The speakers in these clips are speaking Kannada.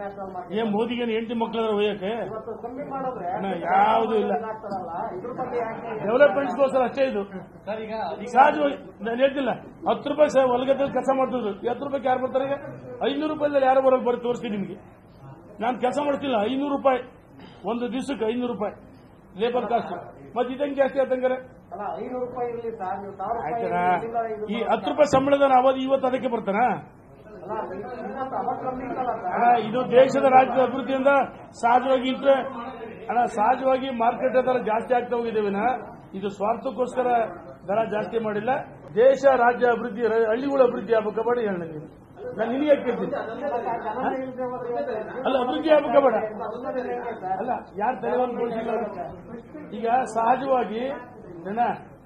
ನ್ಯಾಷನಲ್ ಮಾರ್ಕೆಟ್ ಏನ್ ಮೋದಿಗೇನು ಹೆಂಡತಿ ಮಕ್ಕಳದ್ರ ಒಯ್ಯಕ್ಕೆ ಇವತ್ತು ಕಮ್ಮಿ ಮಾಡಿದ್ರೆ ಅಣ್ಣ, ಯಾವ್ದು ಇಲ್ಲ. ಆಗ್ತಾರಲ್ಲ ಇದ್ರ ಬಗ್ಗೆ ಯಾಕೆ ಡೆವಲಪ್ಮೆಂಟ್ಗೋಸ್ಕರ ಅಷ್ಟೇ ಇದು ಸರ್ ಈಗ ಸಹಜವಾಗಿ ನಾನು ಹೇಳ್ತಿಲ್ಲ ಹತ್ತು ರೂಪಾಯಿ ಸಹ ಹೊಲಗದ್ದಲ್ಲಿ ಕೆಲಸ ಮಾಡ್ತಿದ್ರು ಹತ್ತು ರೂಪಾಯಿ ಯಾರು ಬರ್ತಾರೆ ಈಗ ಐನೂರು ರೂಪಾಯಿದಲ್ಲಿ ಯಾರು ಬರೋದು ಬರೀ ತೋರಿಸ್ತೀನಿ ನಿಮಗೆ ನಾನು ಕೆಲಸ ಮಾಡ್ತಿಲ್ಲ ಐನೂರು ರೂಪಾಯಿ ಒಂದು ದಿವಸಕ್ಕೆ ಐನೂರು ರೂಪಾಯಿ ಲೇಬರ್ ಕಾಸ್ಟ್ ಮತ್ತೆ ಇದಂಗೆ ಜಾಸ್ತಿ ಆತಂಗಾರೆ ಅಲ್ಲ ಐನೂರು ರೂಪಾಯಿ ಇರಲಿ ಸರ್ ನೀವು ಸಾವಿರ ರೂಪಾಯಿ ಆಯ್ತಾರ ಇಲ್ಲಿಂದ ಇದು ಈ ಹತ್ತು ರೂಪಾಯಿ ಸಂಬಳದ ಅವಧಿ ಇವತ್ತು ಅದಕ್ಕೆ ಬರ್ತಾನ ಅಲ್ಲ ಇವತ್ತು ಅವತ್ತು ಕಮ್ಮಿ ಇತ್ತಲ್ಲ ಸರ್ ಅಣ್ಣ ಇದು ದೇಶದ ರಾಜ್ಯದ ಅಭಿವೃದ್ಧಿಯಿಂದ ಸಹಜವಾಗಿ ಇಂಟ್ರೆ ಅಣ್ಣ ಸಹಜವಾಗಿ ಮಾರ್ಕೆಟ್ ದರ ಜಾಸ್ತಿ ಆಗ್ತಾ ಹೋಗಿದೆ ವಿನ ಇದು ಸ್ವಾರ್ಥಕ್ಕೋಸ್ಕರ ದರ ಜಾಸ್ತಿ ಮಾಡಿಲ್ಲ ದೇಶ ರಾಜ್ಯ ಅಭಿವೃದ್ಧಿ ರ- ಹಳ್ಳಿಗಳ ಅಭಿವೃದ್ಧಿ ಆಗ್ಬೇಕು ಬೇಡ ಹೇಳ ನನಗೆ ನಾನು ನಿನಗೆ ಕೇಳ್ತೀನಿ ಜನ ಇಲ್ದೆ ಹೋದ್ರೆ ಇವತ್ತು ಅಲ್ಲ ಅಭಿವೃದ್ಧಿ ಆಗ್ಬೇಕು ಬೇಡ ಅದನ್ನ ಹೇಗೆ ಸರ್ ಅಲ್ಲ ಯಾರು ತಲೆವನ್ನು ಬೋಳಿಸಿಲ್ಲ ಈಗ ಸಹಜವಾಗಿ ಜನ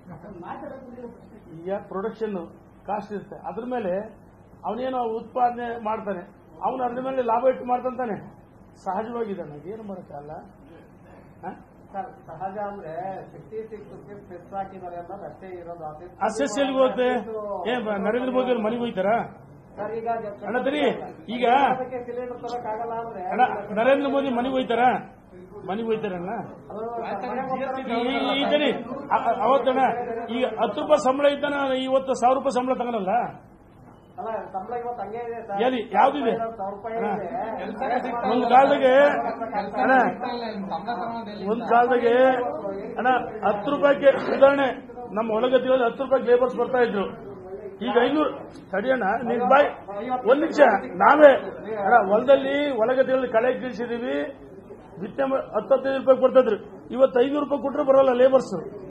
ಈಗ ಪ್ರೊಡಕ್ಷನ್ ಕಾಸ್ಟ್ ಇರುತ್ತೆ ಅದ್ರ ಮೇಲೆ ಅವನೇನೋ ಉತ್ಪಾದನೆ ಮಾಡ್ತಾನೆ ಅವನು ಅದ್ರ ಮೇಲೆ ಲಾಭ ಇಟ್ಟು ಮಾಡ್ತಾನೆ ಸಹಜವಾಗಿದೆ ನನಗೆ ಏನು ಮಾಡೋಕ್ಕಲ್ಲ ಹ? ಸರ್ ಸಹಜ ಅಂದ್ರೆ ಸಿಕ್ಸ್ಟಿ ಸಿಕ್ಸ್ ರುಪೀಸ್ ಫಿಕ್ಸ್ ಹಾಕಿದ್ದಾರೆ ಅನ್ನೋದು ಅಷ್ಟೇ ಇರೋದು ಆ ಸೆಸ್ ಎಲ್ಲಿಗೆ ಹೋಗುತ್ತೆ ಏ ಬ- ನರೇಂದ್ರ ಮೋದಿ ಅವ್ರು ಮನೆಗೆ ಹೋಯ್ತಾರಾ ಸರ್ ಈಗ ಅಣ್ಣ ತರಿ ಈಗ ಅದಕ್ಕೆ ಸಿಲಿಂಡರ್ ತರಕ್ಕಾಗಲ್ಲ ಅಂದ್ರೆ ಅಣ್ಣ ನರೇಂದ್ರ ಮೋದಿ ಮನೆಗೆ ಹೋಯ್ತಾರಾ ಮನೆಗೆ ಹೋಯ್ತಾರಣ್ಣ ಅದು ಮನೆ ಹೋಗ್ತಾರೆ, ಈ- ಈ ತಡಿ ಅ- ಅ- ಅವತ್ತಣ್ಣ ಈಗ ಹತ್ತು ರೂಪಾಯಿ ಸಂಬಳ ಇದ್ದಾನ ಇವತ್ತು ಸಾವಿರ ರೂಪಾಯಿ ಸಂಬಳ ತಗೊಳಲ್ಲ ಅಲ್ಲ ಸಂಬಳ ಇವತ್ತು ಹಂಗೆ ಇದೆ ಸರ್ ಎಲ್ಲಿ ಯಾವ್ದಿದೆ ಸಾವಿರ ರೂಪಾಯಿ ಅಣ್ಣ, ಇದೆ ಒಂದ್ ಕಾಲದಾಗೆ ಅಣ್ಣ ಸಂಬಳ ತಗೊಳೋದಿಲ್ಲ. ಒಂದ್ ಕಾಲದಾಗೆ ಅಣ್ಣ ಹತ್ತು ರೂಪಾಯಿಗೆ ಉದಾಹರಣೆ ನಮ್ಮ ಹೊಲಗದ್ದೆಯಲ್ಲಿ ಹತ್ತು ರೂಪಾಯಿ ಲೇಬರ್ಸ್ ಬರ್ತಾ ಇದ್ರು ಈಗ ಐನೂರು ತಡಿಯಣ್ಣ ನಿನ್ ಬಾಯ್ ಒಂದ್ ನಿಮಿಷ ನಾವೇ ಅಣ್ಣ ಹೊಲದಲ್ಲಿ ಹೊಲಗದ್ದೆಯಲ್ಲಿ ಕಳೆ ಕೀಳ್ಸಿದೀವಿ ಬಿತ್ತೆ ಮ- ಹತ್ತು ಹತ್ತೈದು ರೂಪಾಯಿ ಕೊಡ್ತಿದ್ರು ಇವತ್ತು ಐನೂರು ರೂಪಾಯಿ ಕೊಟ್ಟರು ಬರೋಲ್ಲ ಲೇಬರ್ಸ್